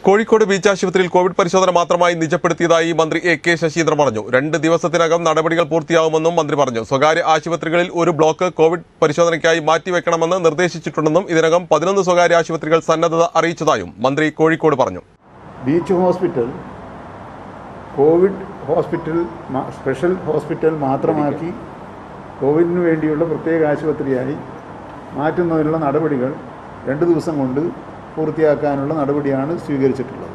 Kozhikode beach ആശുപത്രിയിൽ Covid പരിശോധന മാത്രമായി നിജപ്പെടുത്തിയതായി മന്ത്രി എ കെ ശശീന്ദ്രൻ പറഞ്ഞു രണ്ട് ദിവസത്തിനകം നടപടികൾ പൂർത്തിയാവുമെന്നും മന്ത്രി പറഞ്ഞു സ്വകാര്യ ആശുപത്രികളിൽ ഒരു ബ്ലോക്ക് കോവിഡ് പരിശോധനയ്ക്കായി മാറ്റിവെക്കണമെന്ന് നിർദ്ദേശിച്ചിട്ടുണ്ടെന്നും ഇതിനകം പതിനൊന്ന് സ്വകാര്യ ആശുപത്രികൾ സന്നദ്ധത അറിയിച്ചതായും മന്ത്രി കോഴിക്കോട് പറഞ്ഞു ബീച്ച് ഹോസ്പിറ്റൽ കോവിഡ് ഹോസ്പിറ്റൽ മ- സ്പെഷ്യൽ ഹോസ്പിറ്റൽ മാത്രമാക്കി കോവിഡിന് വേണ്ടിയുള്ള പ്രത്യേക ആശുപത്രിയായി മാറ്റുന്നതിനുള്ള നടപടികൾ രണ്ട് ദിവസം കൊണ്ട് പൂർത്തിയാക്കാനുള്ള നടപടിയാണ് സ്വീകരിച്ചിട്ടുള്ളത്